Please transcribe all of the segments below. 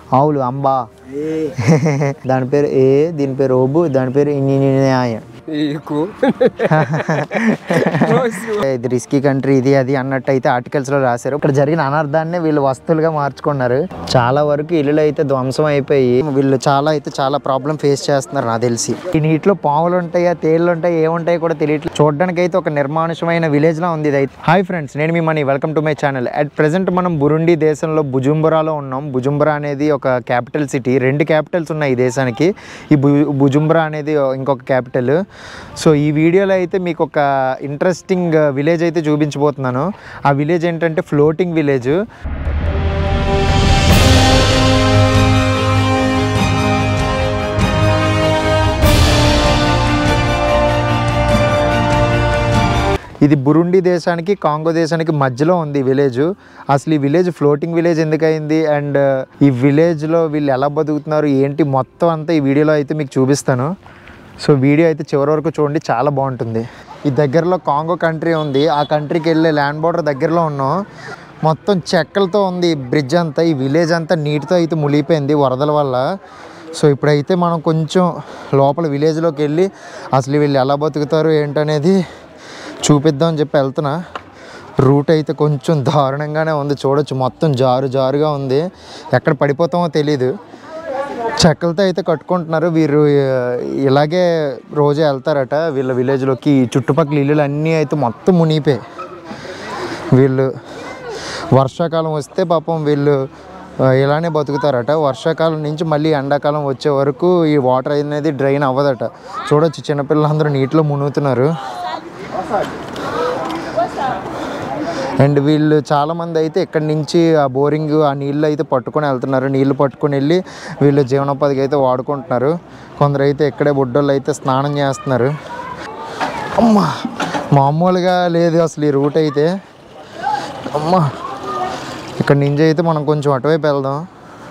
ఆవులు అంబా దాని పేరు ఏ దీని పేరు ఓబు దాని పేరు ఇన్యాయ Iku. ఇది రిస్కీ కంట్రీ ఇది అది అన్నట్టు అయితే ఆర్టికల్స్ లో రాశారు ఇక్కడ జరిగిన అనర్థాన్ని వీళ్ళు వస్తువులుగా మార్చుకున్నారు చాలా వరకు ఇల్లులు అయితే ధ్వంసం అయిపోయి వీళ్ళు చాలా అయితే చాలా ప్రాబ్లం ఫేస్ చేస్తున్నారు నాకు తెలిసి ఈ నీటిలో పాములు ఉంటాయా తేళ్ళు ఉంటాయి ఏముంటాయి కూడా తెలియట్లేదు చూడడానికి అయితే ఒక నిర్మానుషమైన విలేజ్ లా ఉంది ఇది అయితే హాయ్ ఫ్రెండ్స్ నేను మీ Mani welcome to my channel at present మనం బురుండి దేశంలో బుజుంబరాలో ఉన్నాం బుజుంబరా అనేది ఒక క్యాపిటల్ సిటీ రెండు క్యాపిటల్స్ ఉన్నాయి ఈ దేశానికి ఈ బు బుజుంబరా అనేది ఇంకొక క్యాపిటల్ సో ఈ వీడియోలో అయితే మీకు ఒక ఇంట్రెస్టింగ్ విలేజ్ అయితే చూపించబోతున్నాను ఆ విలేజ్ ఏంటంటే ఫ్లోటింగ్ విలేజ్ ఇది బురుండి దేశానికి కాంగో దేశానికి మధ్యలో ఉంది ఈ విలేజ్ అసలు ఈ విలేజ్ ఫ్లోటింగ్ విలేజ్ ఎందుకయింది అండ్ ఈ విలేజ్లో వీళ్ళు ఎలా బతుకుతున్నారు ఏంటి మొత్తం అంతా ఈ వీడియోలో అయితే మీకు చూపిస్తాను సో వీడియో అయితే చివరి వరకు చూడండి చాలా బాగుంటుంది ఈ దగ్గరలో కాంగో కంట్రీ ఉంది ఆ కంట్రీకి వెళ్ళే ల్యాండ్ బోర్డర్ దగ్గరలో ఉన్నాం మొత్తం చెక్కలతో ఉంది ఈ బ్రిడ్జ్ అంతా ఈ విలేజ్ అంతా నీటితో అయితే మునిగిపోయింది వరదల వల్ల సో ఇప్పుడైతే మనం కొంచెం లోపల విలేజ్లోకి వెళ్ళి అసలు వీళ్ళు ఎలా బతుకుతారు ఏంటనేది చూపిద్దాం అని చెప్పి వెళ్తున్నా రూట్ అయితే కొంచెం దారుణంగానే ఉంది చూడొచ్చు మొత్తం జారు జారుగా ఉంది ఎక్కడ పడిపోతామో తెలీదు చెక్కలతో అయితే కట్టుకుంటున్నారు వీరు ఆ, ఇలాగే రోజే వెళ్తారట వీళ్ళ విలేజ్లోకి ఈ చుట్టుపక్కల ఇల్లులు అన్నీ అయితే మొత్తం మునిగిపోయాయి వీళ్ళు వర్షాకాలం వస్తే పాపం వీళ్ళు ఆ, ఇలానే బతుకుతారట వర్షాకాలం నుంచి మళ్ళీ ఎండాకాలం వచ్చే వరకు ఈ వాటర్ అనేది డ్రైన్ అవ్వదట చూడొచ్చు చిన్నపిల్లలందరూ నీటిలో మునుగుతున్నారు అండ్ వీళ్ళు చాలామంది అయితే ఇక్కడి నుంచి ఆ బోరింగ్ ఆ నీళ్ళు అయితే పట్టుకొని వెళ్తున్నారు నీళ్ళు పట్టుకొని వెళ్ళి వీళ్ళు జీవనోపాధికి అయితే వాడుకుంటున్నారు కొందరు అయితే ఇక్కడే బుడ్డోళ్ళు అయితే స్నానం చేస్తున్నారు అమ్మా మామూలుగా లేదు అసలు ఈ రూట్ అయితే అమ్మా ఇక్కడ నుంచి అయితే మనం కొంచెం అటువైపు వెళ్దాం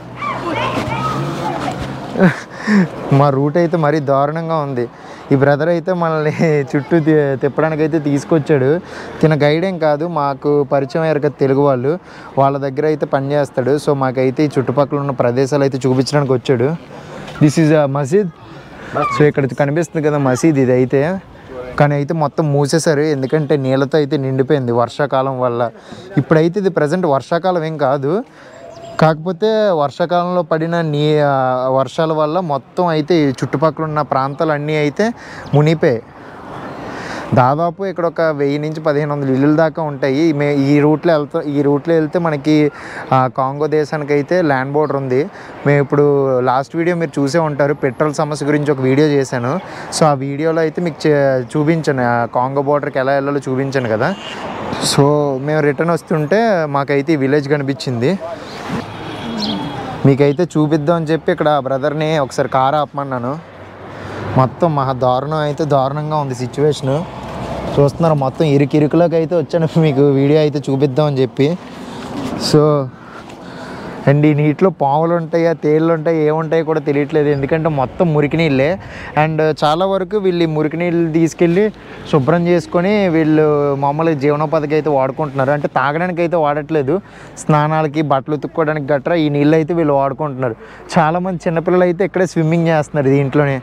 మా రూట్ అయితే మరీ దారుణంగా ఉంది ఈ బ్రదర్ అయితే మనల్ని చుట్టూ తి- తిప్పడానికి అయితే తీసుకొచ్చాడు తిన గైడ్ ఏం కాదు మాకు పరిచయం అయ్యారు కదా తెలుగు వాళ్ళు వాళ్ళ దగ్గర అయితే పని చేస్తాడు సో మాకైతే ఈ చుట్టుపక్కల ఉన్న ప్రదేశాలు అయితే చూపించడానికి వచ్చాడు దిస్ ఈజ్ అ మసీద్ సో ఇక్కడ కనిపిస్తుంది కదా మసీద్ ఇది అయితే కానీ అయితే మొత్తం మూసేశారు ఎందుకంటే నీళ్ళతో అయితే నిండిపోయింది వర్షాకాలం వల్ల ఇప్పుడైతే ఇది ప్రజెంట్ వర్షాకాలం ఏం కాదు కాకపోతే వర్షాకాలంలో పడిన నీ ఆ, వర్షాల వల్ల మొత్తం అయితే ఈ చుట్టుపక్కల ఉన్న ప్రాంతాలు అన్నీ అయితే మునిగిపోయాయి దాదాపు ఇక్కడ ఒక వెయ్యి నుంచి పదిహేను వందల ఇల్లుల దాకా ఉంటాయి మే ఈ రూట్లో వెళ్తా ఈ రూట్లో వెళ్తే మనకి ఆ, కాంగో దేశానికి అయితే ల్యాండ్ బోర్డర్ ఉంది మేము ఇప్పుడు లాస్ట్ వీడియో మీరు చూసే ఉంటారు పెట్రోల్ సమస్య గురించి ఒక వీడియో చేశాను సో ఆ వీడియోలో అయితే మీకు చే- చూపించాను ఆ కాంగో బోర్డర్కి ఎలా వెళ్ళాలో చూపించాను కదా సో మేము రిటర్న్ వస్తుంటే మాకైతే ఈ విలేజ్ కనిపించింది మీకైతే చూపిద్దాం అని చెప్పి ఇక్కడ బ్రదర్ని ఒకసారి కారు ఆపమన్నాను మొత్తం మహా దారుణం అయితే దారుణంగా ఉంది సిచ్యువేషను చూస్తున్నారు మొత్తం ఇరుకిరుకులోకి అయితే వచ్చాను మీకు వీడియో అయితే చూపిద్దాం అని చెప్పి సో అండ్ ఈ నీటిలో పాములు ఉంటాయా తేళ్ళు ఉంటాయి ఏముంటాయో కూడా తెలియట్లేదు ఎందుకంటే మొత్తం మురికి నీళ్ళే అండ్ చాలా వరకు వీళ్ళు ఈ మురికి నీళ్ళు తీసుకెళ్ళి శుభ్రం చేసుకొని వీళ్ళు మామూలుగా జీవనోపాధికి అయితే వాడుకుంటున్నారు అంటే తాగడానికి అయితే వాడట్లేదు స్నానాలకి బట్టలు ఉతుక్కోవడానికి గట్రా ఈ నీళ్ళు అయితే వీళ్ళు వాడుకుంటున్నారు చాలామంది చిన్నపిల్లలు అయితే ఇక్కడే స్విమ్మింగ్ చేస్తున్నారు దీంట్లోనే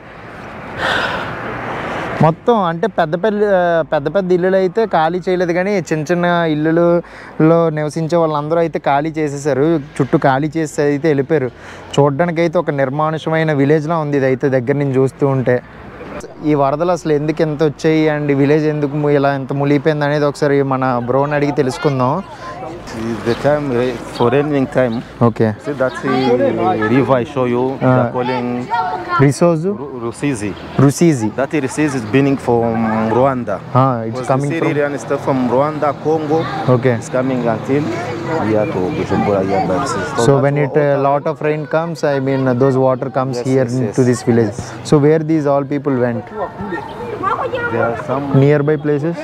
మొత్తం అంటే పెద్ద పెద్ద పెద్ద పెద్ద ఇల్లులు అయితే ఖాళీ చేయలేదు కానీ చిన్న చిన్న ఇల్లులలో నివసించే వాళ్ళందరూ అయితే ఖాళీ చేసేసారు చుట్టూ ఖాళీ చేసి అయితే వెళ్ళిపోయారు చూడడానికి అయితే ఒక నిర్మానుషమైన విలేజ్లా ఉంది ఇది అయితే దగ్గర నుంచి చూస్తూ ఉంటే ఈ వరదలు అసలు ఎందుకు ఎంత వచ్చాయి అండ్ ఈ విలేజ్ ఎందుకు ము- ఇలా ఎంత మునిగిపోయింది అనేది ఒకసారి మన బ్రోని అడిగి తెలుసుకుందాం It's the time ra- for raining time. Okay See that uh, river I show you, they're calling Rusizi Ru- Rusizi. Rusizi That Rusizi is beginning from Rwanda. It's Because coming the from Syrian stuff from Rwanda, Congo, okay is coming until here to Bujumbura here by Rusizi. So that's when it all- uh, lot of rain comes, I mean uh, those water comes Yes, here yes, into yes. this village. So where these all people went? there are some Nearby places.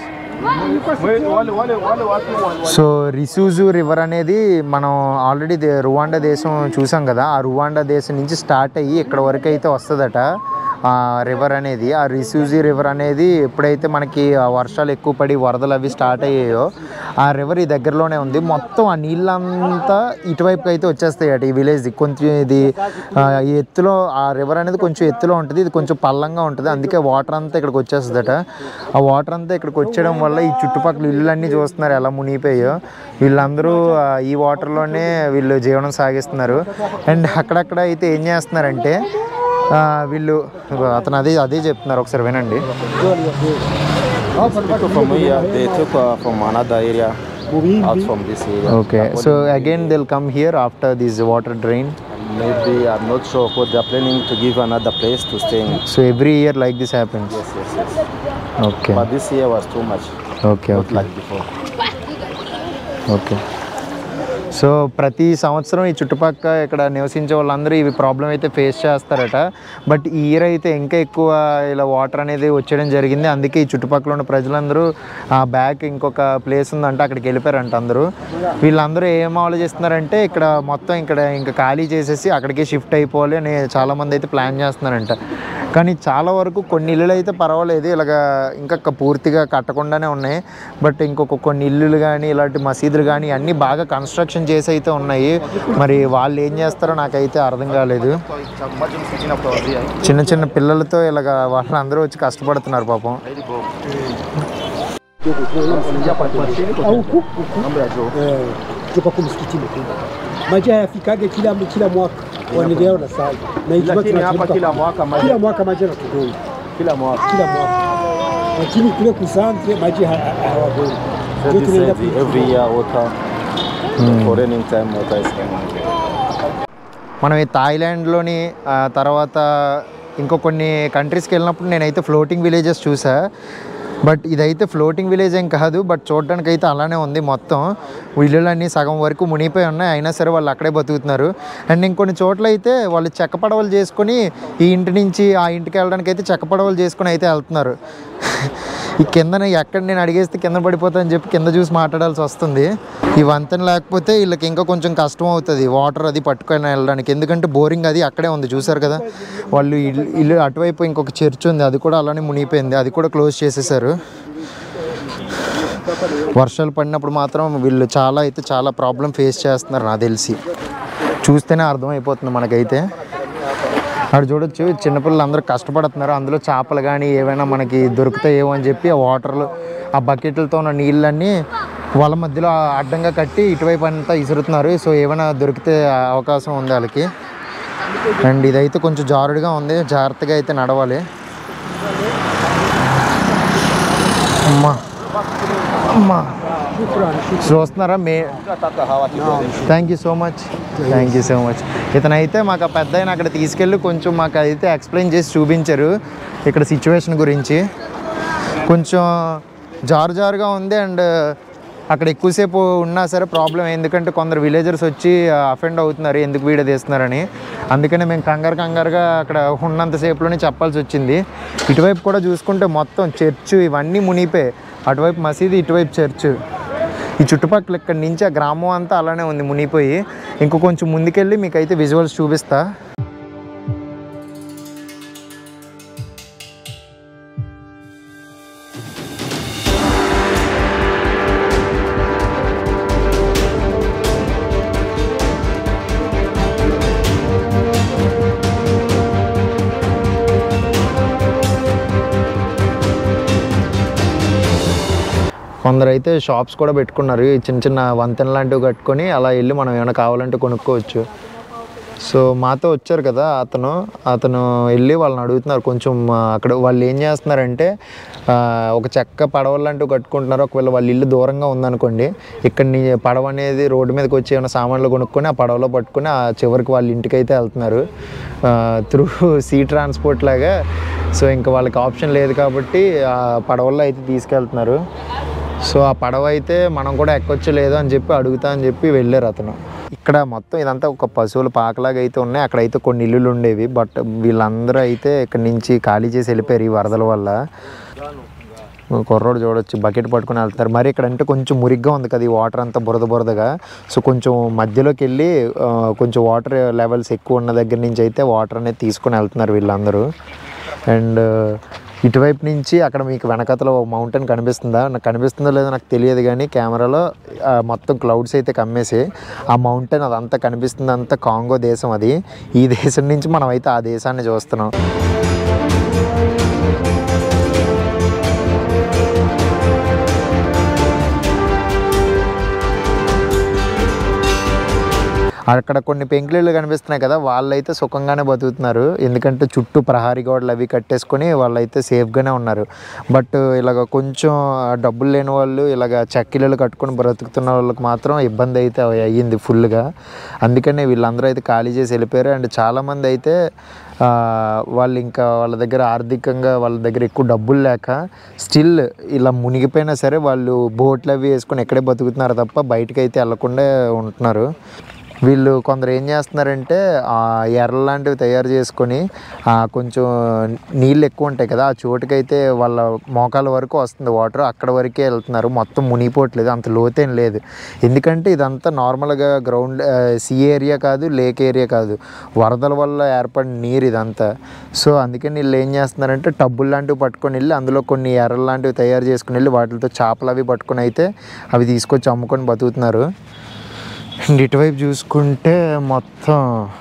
So Rusizi river అనేది మనం already Rwanda దేశం చూసాం కదా ఆ Rwanda దేశం నుంచి start అయ్యి ఇక్కడ వరకు అయితే వస్తుందట రివర్ అనేది ఆ రిసూజీ రివర్ అనేది ఎప్పుడైతే మనకి ఆ వర్షాలు ఎక్కువ పడి వరదలు అవి స్టార్ట్ అయ్యాయో ఆ రివర్ ఈ దగ్గరలోనే ఉంది మొత్తం ఆ నీళ్ళంతా ఇటువైపు అయితే వచ్చేస్తాయి అటు ఈ విలేజ్ కొంచెం ఇది ఆ, ఈ ఎత్తులో ఆ రివర్ అనేది కొంచెం ఎత్తులో ఉంటుంది ఇది కొంచెం పల్లంగా ఉంటుంది అందుకే వాటర్ అంతా ఇక్కడికి వచ్చేస్తుందట ఆ వాటర్ అంతా ఇక్కడికి వచ్చేయడం వల్ల ఈ చుట్టుపక్కల ఇళ్ళన్నీ చూస్తున్నారు ఎలా మునిగిపోయాయో వీళ్ళందరూ ఆ, ఈ వాటర్లోనే వీళ్ళు జీవనం సాగిస్తున్నారు అండ్ అక్కడక్కడ అయితే ఏం చేస్తున్నారంటే ఆ, వీళ్ళు అతను అదే అదే చెప్తున్నారు ఒకసారి వినండి From here, they took uh, from another area, out from this area. Okay so again they'll come here after this water drain Maybe I'm not sure, but they're planning to give another place to stay in. So every year like this happens Yes, yes, yes. Okay But this year was too much, okay not okay like before. Okay so ప్రతి సంవత్సరం ఈ చుట్టుపక్క ఇక్కడ నివసించే వాళ్ళందరూ ఇవి problem అయితే face చేస్తారట బట్ ఈ ఇయర్ అయితే ఇంకా ఎక్కువ ఇలా వాటర్ అనేది వచ్చేయడం జరిగింది అందుకే ఈ చుట్టుపక్కల ఉన్న ప్రజలందరూ ఆ బ్యాక్ ఇంకొక ప్లేస్ ఉందంటే అక్కడికి వెళ్ళిపోయారంట అందరూ వీళ్ళందరూ ఏం ఆలోచిస్తున్నారంటే ఇక్కడ మొత్తం ఇక్కడ ఇంకా ఖాళీ చేసేసి అక్కడికే షిఫ్ట్ అయిపోవాలి అని చాలామంది అయితే ప్లాన్ చేస్తున్నారంట కానీ చాలా వరకు కొన్ని ఇల్లులు అయితే పర్వాలేదు ఇలాగ ఇంకా క- పూర్తిగా కట్టకుండానే ఉన్నాయి బట్ ఇంకొక కొన్ని ఇల్లులు కానీ ఇలాంటి మసీదులు కానీ అన్నీ బాగా కన్స్ట్రక్షన్ చేసి అయితే ఉన్నాయి మరి వాళ్ళు ఏం చేస్తారో నాకైతే అర్థం కాలేదు చిన్న చిన్న పిల్లలతో ఇలాగ వాళ్ళందరూ వచ్చి కష్టపడుతున్నారు పాపం au kuku kutoka kwa msikitini kule. Maji hayafikage kila kila mwaka wanaendelea na sala na Ijumaa Lakini hapa tunateremka kila kule. mwaka maji kila mwaka maji yanatugonga kila mwaka. kila mwaka, lakini kule kusantre maji ha- ha- hawagongi. So Ndio this tunaenda is the- every year water for raining time water is coming. మనం ఈ థాయిలాండ్లోని ఆ, తర్వాత ఇంకో కొన్ని కంట్రీస్కి వెళ్ళినప్పుడు నేనైతే floating villages చూసా బట్ ఇదైతే ఫ్లోటింగ్ విలేజ్ ఏం కాదు బట్ చూడడానికి అయితే అలానే ఉంది మొత్తం ఇల్లులన్నీ సగం వరకు మునిగిపోయి ఉన్నాయి అయినా సరే వాళ్ళు అక్కడే బతుకుతున్నారు అండ్ ఇంకొన్ని చోట్ల అయితే వాళ్ళు చెక్క పడవలు చేసుకొని ఈ ఇంటి నుంచి ఆ ఇంటికి వెళ్ళడానికి అయితే చెక్క పడవలు చేసుకొని అయితే వెళ్తున్నారు ఈ కిందన ఎక్కడ నేను అడిగేస్తే కింద పడిపోతా అని చెప్పి కింద చూసి మాట్లాడాల్సి వస్తుంది ఈ వంతెన లేకపోతే వీళ్ళకి ఇంకా కొంచెం కష్టం అవుతుంది వాటర్ అది పట్టుకొని వెళ్ళడానికి ఎందుకంటే బోరింగ్ అది అక్కడే ఉంది చూసారు కదా వాళ్ళు ఇల్లు ఇల్లు అటువైపు ఇంకొక చర్చ్ ఉంది అది కూడా అలానే మునిగిపోయింది అది కూడా క్లోజ్ చేసేసారు వర్షాలు పడినప్పుడు మాత్రం వీళ్ళు చాలా అయితే చాలా ప్రాబ్లం ఫేస్ చేస్తున్నారు నాకు తెలిసి చూస్తేనే అర్థమైపోతుంది మనకైతే అక్కడ చూడొచ్చు చిన్నపిల్లలు అందరూ కష్టపడుతున్నారు అందులో చేపలు కానీ ఏవైనా మనకి దొరుకుతాయేమో అని చెప్పి ఆ వాటర్లు ఆ బకెట్లతో ఉన్న నీళ్ళన్నీ వాళ్ళ మధ్యలో అడ్డంగా కట్టి ఇటువైపు అంతా ఇసురుతున్నారు సో ఏమైనా దొరికితే అవకాశం ఉంది వాళ్ళకి అండ్ ఇదైతే కొంచెం జారుడుగా ఉంది జాగ్రత్తగా అయితే నడవాలి అమ్మా అమ్మా చూస్తున్నారా మే thank you so much thank you so much ఇతనైతే మాకు ఆ పెద్ద ఆయన అక్కడ తీసుకెళ్ళి కొంచెం మాకు అయితే ఎక్స్ప్లెయిన్ చేసి చూపించారు ఇక్కడ సిచ్యువేషన్ గురించి కొంచెం జారు జారుగా ఉంది అండ్ అక్కడ ఎక్కువసేపు ఉన్నా సరే ప్రాబ్లం ఎందుకంటే కొందరు విలేజర్స్ వచ్చి అఫెండ్ అవుతున్నారు ఎందుకు వీడియో తీస్తున్నారని అందుకనే మేము కంగారు కంగారుగా అక్కడ ఉన్నంతసేపులోనే చెప్పాల్సి వచ్చింది ఇటువైపు కూడా చూసుకుంటే మొత్తం చర్చ్ ఇవన్నీ మునిగిపోయాయి అటువైపు మసీదు ఇటువైపు చర్చ్ ఈ చుట్టుపక్కల ఇక్కడ నుంచి ఆ గ్రామం అంతా అలానే ఉంది మునిగిపోయి ఇంకో కొంచెం ముందుకెళ్ళి మీకు అయితే విజువల్స్ చూపిస్తా కొందరు అయితే షాప్స్ కూడా పెట్టుకున్నారు ఈ చిన్న చిన్న వంతెన లాంటివి కట్టుకొని అలా వెళ్ళి మనం ఏమైనా కావాలంటే కొనుక్కోవచ్చు సో మాతో వచ్చారు కదా అతను అతను వెళ్ళి వాళ్ళని అడుగుతున్నారు కొంచెం ఆ, అక్కడ వాళ్ళు ఏం చేస్తున్నారంటే ఆ, ఒక చెక్క పడవ లాంటివి కట్టుకుంటున్నారు ఒకవేళ వాళ్ళ ఇల్లు దూరంగా ఉందనుకోండి ఇక్కడ నీ పడవ అనేది రోడ్డు మీదకి వచ్చి ఏమైనా సామాన్లు కొనుక్కొని ఆ పడవలో పట్టుకొని ఆ చివరికి వాళ్ళ ఇంటికి అయితే వెళ్తున్నారు త్రూ సీ ట్రాన్స్పోర్ట్ లాగా సో ఇంకా వాళ్ళకి ఆప్షన్ లేదు కాబట్టి ఆ పడవల్లో అయితే తీసుకెళ్తున్నారు సో ఆ పడవ అయితే మనం కూడా ఎక్కొచ్చు లేదో అని చెప్పి అడుగుతా అని చెప్పి వెళ్ళారు అతను ఇక్కడ మొత్తం ఇదంతా ఒక పశువుల పాకలాగా అయితే ఉన్నాయి అక్కడైతే కొన్ని ఇల్లులు ఉండేవి బట్ వీళ్ళందరూ అయితే ఇక్కడ నుంచి ఖాళీ చేసి వెళ్ళిపోయారు ఈ వరదల వల్ల కుర్రోడు చూడొచ్చు బకెట్ పట్టుకుని వెళ్తారు మరి ఇక్కడ అంటే కొంచెం మురిగ్గా ఉంది కదా ఈ వాటర్ అంతా బురద బురదగా సో కొంచెం మధ్యలోకి వెళ్ళి ఆ, కొంచెం వాటర్ లెవెల్స్ ఎక్కువ ఉన్న దగ్గర నుంచి అయితే వాటర్ అనేది తీసుకుని వెళ్తున్నారు వీళ్ళందరూ అండ్ ఇటువైపు నుంచి అక్కడ మీకు వెనకతలో మౌంటైన్ కనిపిస్తుందా నాకు కనిపిస్తుందో లేదో నాకు తెలియదు కానీ కెమెరాలో ఆ, మొత్తం క్లౌడ్స్ అయితే కమ్మేసి ఆ మౌంటైన్ అదంతా కనిపిస్తుంది అంతా కాంగో దేశం అది ఈ దేశం నుంచి మనం అయితే ఆ దేశాన్ని చూస్తున్నాం అక్కడ కొన్ని పెంకులు కనిపిస్తున్నాయి కదా వాళ్ళైతే సుఖంగానే బతుకుతున్నారు ఎందుకంటే చుట్టూ ప్రహారీ గోడలు అవి కట్టేసుకొని వాళ్ళైతే సేఫ్గానే ఉన్నారు బట్ ఇలాగ కొంచెం డబ్బులు లేని వాళ్ళు ఇలాగ చక్కిళ్ళు కట్టుకొని బ్రతుకుతున్న వాళ్ళకి మాత్రం ఇబ్బంది అయితే అయ్యింది ఫుల్గా అందుకనే వీళ్ళందరూ అయితే ఖాళీ చేసి వెళ్ళిపోయారు అండ్ చాలామంది అయితే ఆ, వాళ్ళు ఇంకా వాళ్ళ దగ్గర ఆర్థికంగా వాళ్ళ దగ్గర ఎక్కువ డబ్బులు లేక స్టిల్ ఇలా మునిగిపోయినా సరే వాళ్ళు బోట్లు అవి వేసుకొని ఎక్కడే బతుకుతున్నారు తప్ప బయటకు అయితే వెళ్ళకుండా ఉంటున్నారు వీళ్ళు కొందరు ఏం చేస్తున్నారంటే ఆ ఎర్ర లాంటివి తయారు చేసుకొని ఆ కొంచెం నీళ్ళు ఎక్కువ ఉంటాయి కదా ఆ చోటుకైతే వాళ్ళ మోకాల వరకు వస్తుంది వాటర్ అక్కడ వరకే వెళ్తున్నారు మొత్తం మునిగిపోవట్లేదు అంత లోతేం లేదు ఎందుకంటే ఇదంతా నార్మల్గా గ్రౌండ్ సీ ఏరియా కాదు లేక్ ఏరియా కాదు వరదల వల్ల ఏర్పడిన నీరు ఇదంతా సో అందుకని వీళ్ళు ఏం చేస్తున్నారంటే టబ్బులు లాంటివి పట్టుకొని వెళ్ళి అందులో కొన్ని ఎర్రలు లాంటివి తయారు చేసుకుని వెళ్ళి వాటితో చేపలు అవి పట్టుకొని అయితే అవి తీసుకొచ్చి అమ్ముకొని బతుకుతున్నారు అండ్ ఇటువైపు చూసుకుంటే మొత్తం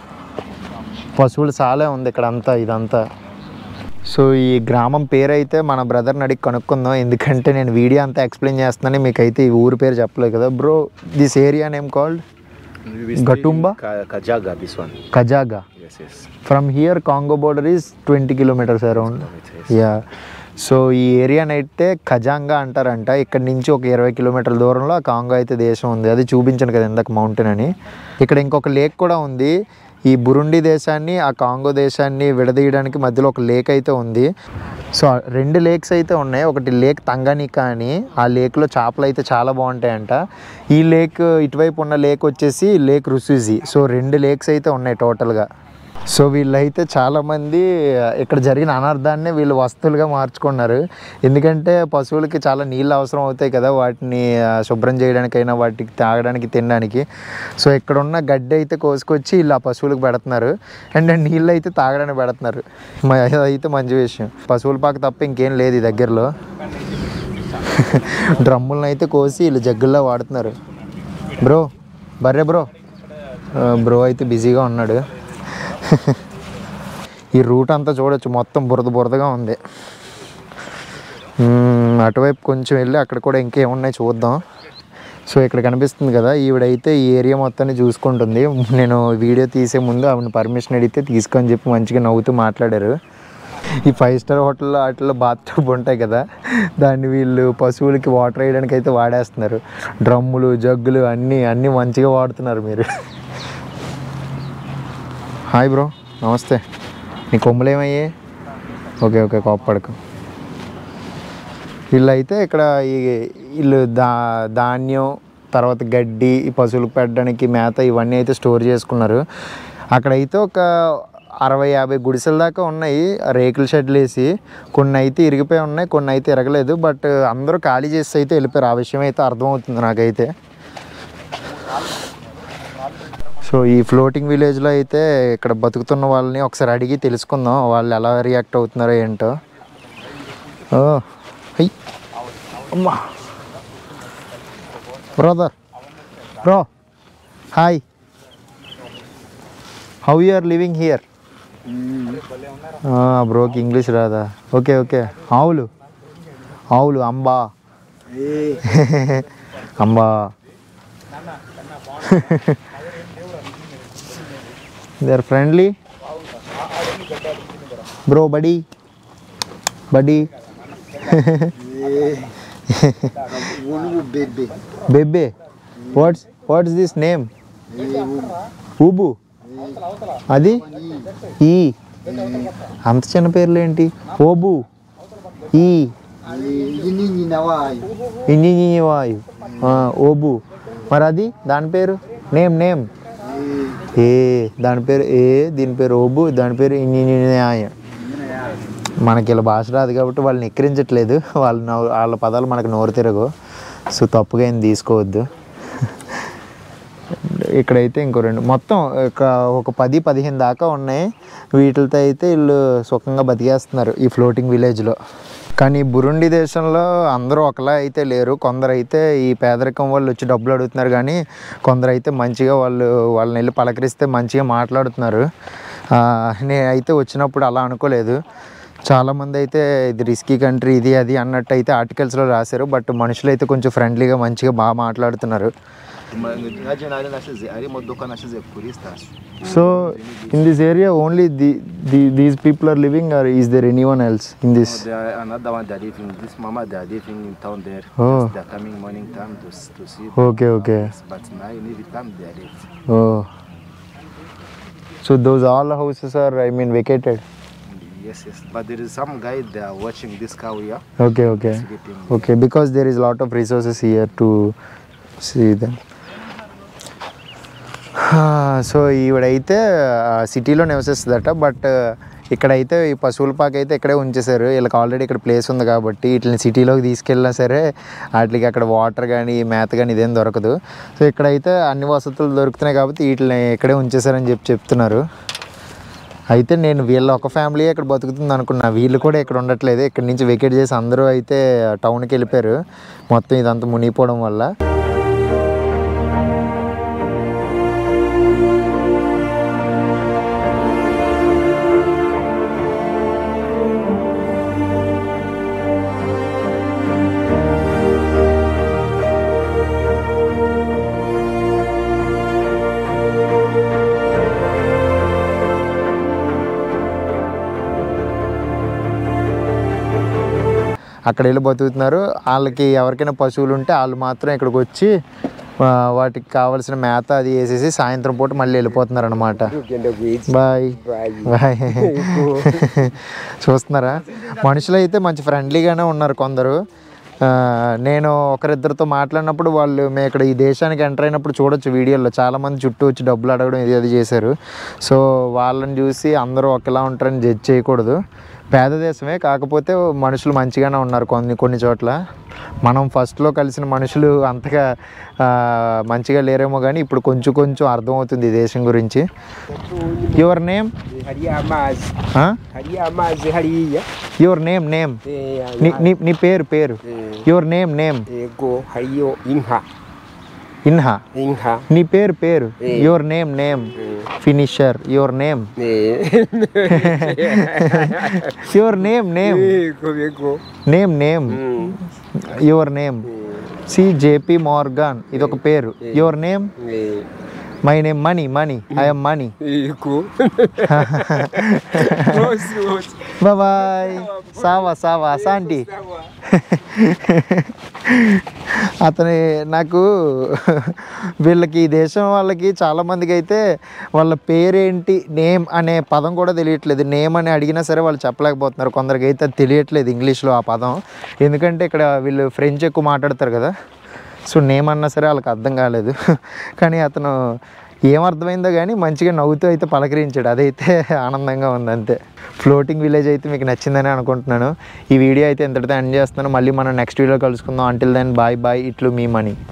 పశువుల సాలే ఉంది ఇక్కడ అంతా ఇదంతా సో ఈ గ్రామం పేరు అయితే మన బ్రదర్ని అడిగి కనుక్కుందాం ఎందుకంటే నేను వీడియో అంతా ఎక్స్ప్లెయిన్ చేస్తున్నాను మీకైతే ఈ ఊరు పేరు చెప్పలేదు కదా bro this area name called Gatumba? Ka- Kajaga, this one. Kajaga Yes, yes. From here Congo border is twenty kilometres around yeah so ఈ ఏరియాని అయితే ఖజాంగా అంటారంట ఇక్కడ నుంచి ఒక ఇరవై కిలోమీటర్ల దూరంలో ఆ కాంగో అయితే దేశం ఉంది అది చూపించాను కదా ఇందాక మౌంటైన్ అని ఇక్కడ ఇంకొక లేక్ కూడా ఉంది ఈ బురుండి దేశాన్ని ఆ కాంగో దేశాన్ని విడదీయడానికి మధ్యలో ఒక లేక్ అయితే ఉంది సో ఆ రెండు లేక్స్ అయితే ఉన్నాయి ఒకటి లేక్ తంగానికా అని ఆ లేక్లో చేపలు అయితే చాలా బాగుంటాయంట ఈ లేక్ ఇటువైపు ఉన్న లేక్ వచ్చేసి లేక్ రుసూజీ సో రెండు లేక్స్ అయితే ఉన్నాయి టోటల్గా సో వీళ్ళైతే చాలామంది ఇక్కడ జరిగిన అనర్థాన్ని వీళ్ళు వస్తువులుగా మార్చుకున్నారు ఎందుకంటే పశువులకి చాలా నీళ్ళు అవసరం అవుతాయి కదా వాటిని ఆ, శుభ్రం చేయడానికైనా వాటికి తాగడానికి తినడానికి సో ఇక్కడ ఉన్న గడ్డి అయితే కోసుకొచ్చి వీళ్ళు ఆ పశువులకు పెడుతున్నారు అండ్ నీళ్ళు అయితే తాగడానికి పెడుతున్నారు మ- అదైతే మంచి విషయం పశువుల పాక తప్ప ఇంకేం లేదు ఈ దగ్గరలో డ్రమ్ములను అయితే కోసి వీళ్ళు జగ్గుల్లో వాడుతున్నారు బ్రో బర్రే బ్రో ఆ, బ్రో అయితే బిజీగా ఉన్నాడు ఈ రూట్ అంతా చూడొచ్చు మొత్తం బురద బురదగా ఉంది మ్మ్, అటువైపు కొంచెం వెళ్ళి అక్కడ కూడా ఇంకేమున్నాయి చూద్దాం సో ఇక్కడ కనిపిస్తుంది కదా ఈవిడైతే ఈ ఏరియా మొత్తాన్ని చూసుకుంటుంది నేను వీడియో తీసే ముందు ఆవిడ పర్మిషన్ అడిగితే తీసుకొని చెప్పి మంచిగా నవ్వుతూ మాట్లాడారు ఈ ఫైవ్ స్టార్ హోటల్లో వాటిల్లో బాత్ టబ్ ఉంటాయి కదా దాన్ని వీళ్ళు పశువులకి వాటర్ వేయడానికి అయితే వాడేస్తున్నారు డ్రమ్ములు జగ్గులు అన్నీ అన్నీ మంచిగా వాడుతున్నారు మీరు హాయ్ బ్రో నమస్తే నీ కొమ్ములు ఏమయ్యాయి ఓకే ఓకే కోప్పడకు వీళ్ళైతే ఇక్కడ ఈ వీళ్ళు దా ధాన్యం తర్వాత గడ్డి ఈ పశువులకు పెట్టడానికి మేత ఇవన్నీ అయితే స్టోర్ చేసుకున్నారు అక్కడైతే ఒక అరవై యాభై గుడిసెల దాకా ఉన్నాయి ఆ రేకుల షెడ్లు వేసి కొన్ని అయితే ఇరిగిపోయి ఉన్నాయి కొన్ని అయితే ఇరగలేదు బట్ అందరూ ఖాళీ చేసి అయితే వెళ్ళిపోయారు ఆ విషయం అయితే అర్థమవుతుంది నాకైతే సో ఈ ఫ్లోటింగ్ విలేజ్లో అయితే ఇక్కడ బతుకుతున్న వాళ్ళని ఒకసారి అడిగి తెలుసుకుందాం వాళ్ళు ఎలా రియాక్ట్ అవుతున్నారో ఏంటో ఓ హై అమ్మా brother bro hi how you are living here బ్రోకి ఇంగ్లీష్ రాదా ఓకే ఓకే ఆవులు ఆవులు అంబా అంబా they are friendly bro buddy buddy bebê. బెబ్బే వాట్స్ వాట్స్ దిస్ నేమ్ ఊబు అది ఈ అంత చిన్న పేర్లు ఏంటి ఓబు ఈ Nini na wai. ఇంజి వాయు ఆ, ఓబు మరి అది దాని పేరు నేమ్ నేమ్ ఏ దాని పేరు ఏ దీని పేరు ఓబు దాని పేరు ఇంజనీయ మనకి ఇలా భాష రాదు కాబట్టి వాళ్ళని ఎక్కిరించట్లేదు వాళ్ళ నవ్వు- వాళ్ళ పదాలు మనకు నోరు తిరగవు సో తప్పుగా ఏం తీసుకోవద్దు And ఇక్కడైతే ఇంకో రెండు మొత్తం ఒక ఒక పది పదిహేను దాకా ఉన్నాయి వీటితో అయితే వీళ్ళు సుఖంగా బతికేస్తున్నారు ఈ ఫ్లోటింగ్ విలేజ్లో కానీ బురుండి దేశంలో అందరూ ఒకలా అయితే లేరు కొందరు అయితే ఈ పేదరికం వాళ్ళు వచ్చి డబ్బులు అడుగుతున్నారు కానీ కొందరు అయితే మంచిగా వాళ్ళు వాళ్ళని వెళ్ళి పలకరిస్తే మంచిగా మాట్లాడుతున్నారు ఆ, నేనైతే వచ్చినప్పుడు అలా అనుకోలేదు చాలామంది అయితే ఇది రిస్కీ కంట్రీ ఇది అది అన్నట్టు అయితే ఆర్టికల్స్లో రాశారు బట్ మనుషులు అయితే కొంచెం ఫ్రెండ్లీగా మంచిగా బాగా మాట్లాడుతున్నారు Imagine nashize ari imodoka nashize kuri station. So in this area only the the these people are living are is there anyone else in this There are another one they are living. This mama they are living in town there. Oh. Just They are coming morning time to s- to see. Okay okay But now you need to come they are late. Oh so those all houses are I mean vacated Yes, yes. But there is some guy they are watching this cow here okay okay sleeping. Okay because there is lot of resources here to see them so ఈవిడైతే సిటీలో నివసిస్తుందట but ఇక్కడైతే ఈ పశువుల పాక అయితే ఇక్కడే ఉంచేశారు వీళ్ళకి ఆల్రెడీ ఇక్కడ ప్లేస్ ఉంది కాబట్టి వీటిని సిటీలోకి తీసుకెళ్ళినా సరే వాటికి అక్కడ వాటర్ కానీ మేత కానీ ఇదేం దొరకదు సో ఇక్కడైతే అన్ని వసతులు దొరుకుతున్నాయి కాబట్టి వీటిని ఇక్కడే ఉంచేశారని చెప్పి చెప్తున్నారు అయితే నేను వీళ్ళ ఒక ఫ్యామిలీ ఇక్కడ బతుకుతుంది అనుకున్నా వీళ్ళు కూడా ఇక్కడ ఉండట్లేదు ఇక్కడ నుంచి వెకేట్ చేసి అందరూ అయితే టౌన్కి వెళ్ళిపోయారు మొత్తం ఇదంతా మునిగిపోవడం వల్ల అక్కడ వెళ్ళి బతుకుతున్నారు వాళ్ళకి ఎవరికైనా పశువులు ఉంటే వాళ్ళు మాత్రం ఇక్కడికి వచ్చి ఆ, వాటికి కావాల్సిన మేత అది వేసేసి సాయంత్రం పూట మళ్ళీ వెళ్ళిపోతున్నారు అనమాట Ugenda gwezi. Bye Bye. Bye చూస్తున్నారా మనుషులు అయితే మంచి ఫ్రెండ్లీగానే ఉన్నారు కొందరు ఆ, నేను ఒకరిద్దరితో మాట్లాడినప్పుడు వాళ్ళు మేము ఇక్కడ ఈ దేశానికి ఎంటర్ అయినప్పుడు చూడొచ్చు వీడియోలో చాలామంది చుట్టూ వచ్చి డబ్బులు అడగడం ఇది అది చేశారు సో వాళ్ళని చూసి అందరూ ఒకేలా ఉంటారని జడ్జ్ చేయకూడదు పేద దేశమే కాకపోతే మనుషులు మంచిగానే ఉన్నారు కొన్ని కొన్ని చోట్ల మనం ఫస్ట్లో కలిసిన మనుషులు అంతగా ఆ, మంచిగా లేరేమో కానీ ఇప్పుడు కొంచెం కొంచెం అర్థమవుతుంది ఈ దేశం గురించి your name Hariyo amazi. Hariyo amazi hariya. Your name name Eh, నీ నీ నీ పేరు పేరు eh, your name name Ego hariyo inka. ఇన్హా Inka. నీ పేరు పేరు Eh. Your name name finisher your name Eh. Your name name Ego ego. Name name Mm. Your name C JP Morgan ఇది ఒక పేరు your name Eh. My name Mani Mani I'm Mani Ego. Mosi mosi. Bye సావా సావా అసాంటి Sawa. అతని నాకు వీళ్ళకి ఈ దేశం వాళ్ళకి చాలామందికి అయితే వాళ్ళ పేరేంటి నేమ్ అనే పదం కూడా తెలియట్లేదు నేమ్ అని అడిగినా సరే వాళ్ళు చెప్పలేకపోతున్నారు కొందరికి అయితే అది తెలియట్లేదు ఇంగ్లీష్లో ఆ పదం ఎందుకంటే ఇక్కడ వీళ్ళు ఫ్రెంచ్ ఎక్కువ మాట్లాడతారు కదా సో నేమ్ అన్నా సరే వాళ్ళకి అర్థం కాలేదు కానీ అతను ఏమర్థమైందో కానీ మంచిగా నవ్వుతూ అయితే పలకరించాడు అదైతే ఆనందంగా ఉంది అంతే ఫ్లోటింగ్ విలేజ్ అయితే మీకు నచ్చిందని అనుకుంటున్నాను ఈ వీడియో అయితే ఇంతటితో ఎండ్ చేస్తున్నాను మళ్ళీ మనం నెక్స్ట్ వీడియో కలుసుకుందాం అంటిల్ దెన్ బాయ్ బాయ్ ఇట్లు మీ మనీ